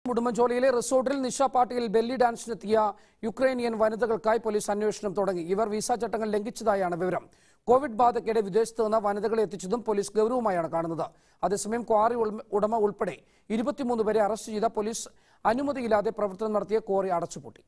ഉടുമ്പൻചോലയിലെ റിസോർട്ടിൽ നിഷ പാട്ടിയിൽ ബെല്ലി ഡാൻസിനെത്തിയ യുക്രൈനിയൻ വനിതകൾക്കായി പോലീസ് അന്വേഷണം തുടങ്ങി ഇവർ വിസ ചട്ടങ്ങൾ ലംഘിച്ചതായാണ് വിവരം കോവിഡ് ബാധയ്ക്കിടെ വിദേശത്ത് നിന്ന് വനിതകളെ എത്തിച്ചതും പോലീസ് ഗൗരവമായാണ് കാണുന്നത് അതേസമയം ക്വാറി ഉൾമ- ഉടമ ഉൾപ്പെടെ ഇരുപത്തിമൂന്ന് പേരെ അറസ്റ്റ് ചെയ്ത പോലീസ് അനുമതിയില്ലാതെ പ്രവർത്തനം നടത്തിയ ക്വാറി അടച്ചുപൂട്ടി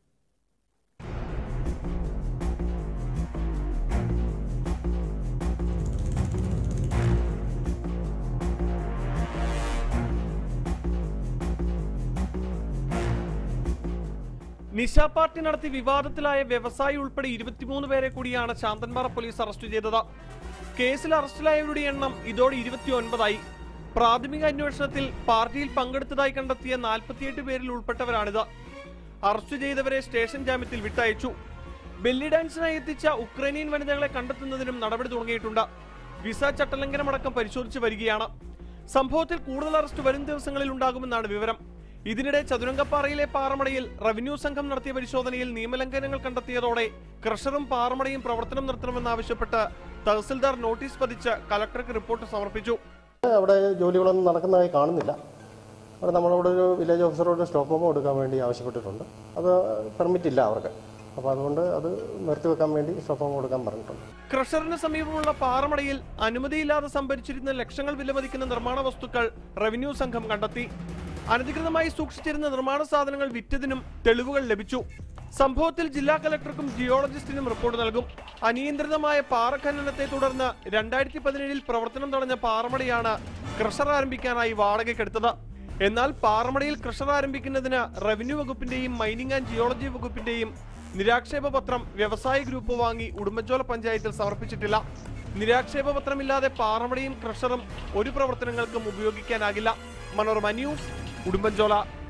നിശ പാർട്ടി നടത്തി വിവാദത്തിലായ വ്യവസായി ഉൾപ്പെടെ ഇരുപത്തിമൂന്ന് പേരെ കൂടിയാണ് ശാന്തൻപാറ പോലീസ് അറസ്റ്റ് ചെയ്തത് കേസിൽ അറസ്റ്റിലായവരുടെ എണ്ണം ഇതോടെ ഇരുപത്തിയൊൻപതായി പ്രാഥമിക അന്വേഷണത്തിൽ പാർട്ടിയിൽ പങ്കെടുത്തതായി കണ്ടെത്തിയ നാൽപ്പത്തിയെട്ട് പേരിൽ ഉൾപ്പെട്ടവരാണിത് അറസ്റ്റ് ചെയ്തവരെ സ്റ്റേഷൻ ജാമ്യത്തിൽ വിട്ടയച്ചു ബെല്ലി ഡാൻസിനായി എത്തിച്ച ഉക്രൈനിയൻ വനിതകളെ കണ്ടെത്തുന്നതിനും നടപടി തുടങ്ങിയിട്ടുണ്ട് വിസ ചട്ടലംഘനമടക്കം പരിശോധിച്ചു വരികയാണ് സംഭവത്തിൽ കൂടുതൽ അറസ്റ്റ് വരും ദിവസങ്ങളിൽ ഉണ്ടാകുമെന്നാണ് വിവരം ഇതിനിടെ ചതുരംഗപ്പാറയിലെ പാറമടയിൽ റവന്യൂ സംഘം നടത്തിയ പരിശോധനയിൽ നിയമലംഘനങ്ങൾ കണ്ടെത്തിയതോടെ ക്രഷറും പാറമടയും പ്രവർത്തനം നിർത്തണമെന്നാവശ്യപ്പെട്ട് തഹസിൽദാർ നോട്ടീസ് പതിച്ച് കലക്ടർക്ക് റിപ്പോർട്ട് സമർപ്പിച്ചു അവിടെ ജോലികളൊന്നും നടക്കുന്നതായി കാണുന്നില്ല അവിടെ നമ്മളോട് ഒരു വില്ലേജ് ഓഫീസറോട് സ്റ്റോപ്പ് ഹോം കൊടുക്കാൻ വേണ്ടി ആവശ്യപ്പെട്ടിട്ടുണ്ട് അത് പെർമിറ്റ് ഇല്ല അവർക്ക് അപ്പോൾ അതുകൊണ്ട് അത് നിർത്തിവെക്കാൻ വേണ്ടി സ്റ്റോപ്പ് ഹോം കൊടുക്കാൻ പറഞ്ഞിട്ടുണ്ട് ക്രഷറിന് സമീപമുള്ള പാറമടയിൽ അനുമതിയില്ലാതെ സംഭരിച്ചിരുന്ന ലക്ഷങ്ങൾ വിലമതിക്കുന്ന നിർമ്മാണ വസ്തുക്കൾ റവന്യൂ സംഘം കണ്ടെത്തി അനധികൃതമായി സൂക്ഷിച്ചിരുന്ന നിർമ്മാണ സാധനങ്ങൾ വിറ്റതിനും തെളിവുകൾ ലഭിച്ചു സംഭവത്തിൽ ജില്ലാ കലക്ടർക്കും ജിയോളജിസ്റ്റിനും റിപ്പോർട്ട് നൽകും അനിയന്ത്രിതമായ പാറ ഖനനത്തെ തുടർന്ന് രണ്ടായിരത്തി പതിനേഴിൽ പ്രവർത്തനം തടഞ്ഞ പാറമടയാണ് ക്രഷർ ആരംഭിക്കാനായി വാടകയ്ക്കെടുത്തത് എന്നാൽ പാറമടയിൽ ക്രഷർ ആരംഭിക്കുന്നതിന് റവന്യൂ വകുപ്പിന്റെയും മൈനിങ് ആൻഡ് ജിയോളജി വകുപ്പിന്റെയും നിരാക്ഷേപ പത്രം വ്യവസായ ഗ്രൂപ്പ് വാങ്ങി ഉടുമ്പൻചോല പഞ്ചായത്തിൽ സമർപ്പിച്ചിട്ടില്ല നിരാക്ഷേപ പത്രമില്ലാതെ പാറമടയും ക്രഷറും ഒരു പ്രവർത്തനങ്ങൾക്കും ഉപയോഗിക്കാനാകില്ല മനോരമ ന്യൂസ് ഉടുമ്പൻചോല